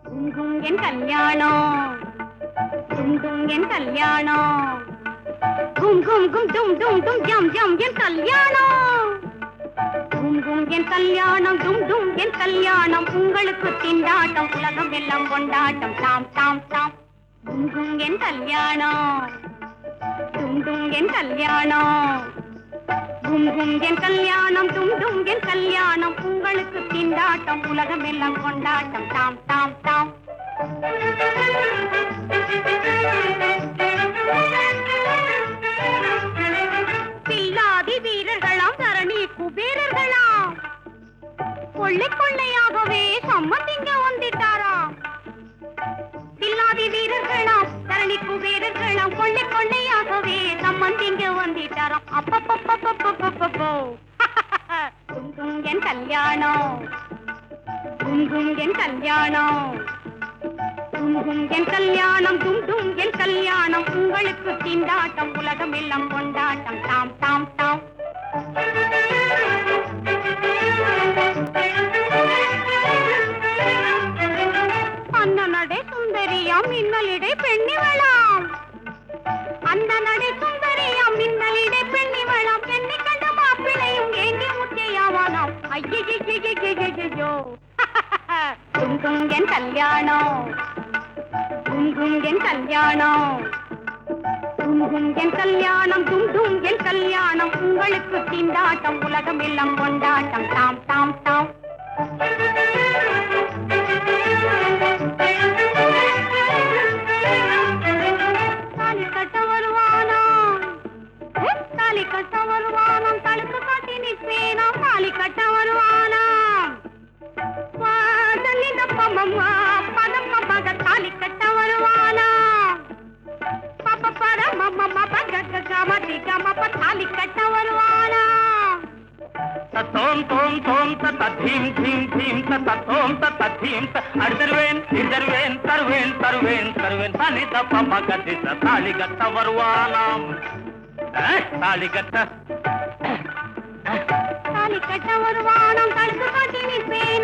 குங்கும் என் கல்யாணம் குங்கும் என் கல்யாணம் கும் கும் கும் டும் டும் டும் ஜம் ஜம் என் கல்யாணம் குங்கும் என் கல்யாணம் டும் டும் என் கல்யாணம் உங்களுக்கு திண்டாட்டம் உலகம் எல்லாம் கொண்டாட்டம் தாம் தாம் தாம் குங்கும் என் கல்யாணம் டும் டும் என் கல்யாணம் கும் கும் என் கல்யாணம் டும் டும் என் கல்யாணம் உங்களுக்கு திண்டாட்டம் உலகம் எல்லாம் கொண்டாட்டம் தாம் தாம் தாம் பில்லாதி வீரர்களாம் தரணி குபேரர்களாம் கொள்ளை கொள்ளையாகவே சம்மந்திங்க வந்துட்டாராம் பில்லாதி வீரர்களாம் தரணி குபேரர்களாம் கொள்ளை கொள்ளையாகவே சம்மந்திங்க வந்துட்டாராம் அப்பப்பப்பப்பப்பப்பப்போ குங்கும் என் கல்யாணம் குங்கும் என் கல்யாணம் குங்கும் என் கல்யாணம் டும் டும் என் கல்யாணம் உங்களுக்கு திண்டாட்டம் உலகம் எல்லாம் கொண்டாட்டம் தாம் தாம் தாம் அந்த நடை சுந்தரியாம் மின்னலிடை பெண்ணிவளாம் அந்த நடை சுந்தரியாம் மின்னலிடை பெண்ணிவளாம் என்னை கண்ட மாப்பிளையும் ஏங்கி முத்தையாவானாம் ஐயோ குங்கும் என் கல்யாணம் குங்கும் என் கல்யாணம் குங்கும் என் கல்யாணம் குங்கும் என் கல்யாணம் உங்களுக்கு திண்டாட்டம் உலகம் எல்லாம் கொண்டாட்டம் தாம் தாம் தாம் தாலி கட்ட வருவானாம் தாலி கட்ட வருவானாம் தடுத்து காட்டி நிற்பேனாம் தாலி கட்ட வருவானாம் வாசலின் அப்பமம்மா பதம்ம மக தாலி கட்ட வருவானா பாப்ப பரமம்ம பக கமதி கமப்ப தாலி கட்ட வருவானா தத்தோம் தோம் தோம் தத்த தீம் தீம் தீம் தத்த தோம் தத்த தீம் த அடிதருவேன் இடிதருவேன் தருவேன் தருவேன் தருவேன் தனி தப்ப மகதி தாலி கட்ட வருவானாம் அஹ், தாலி கட்ட தாலி கட்ட வருவானாம் தடுத்து காட்டி நிற்பேன்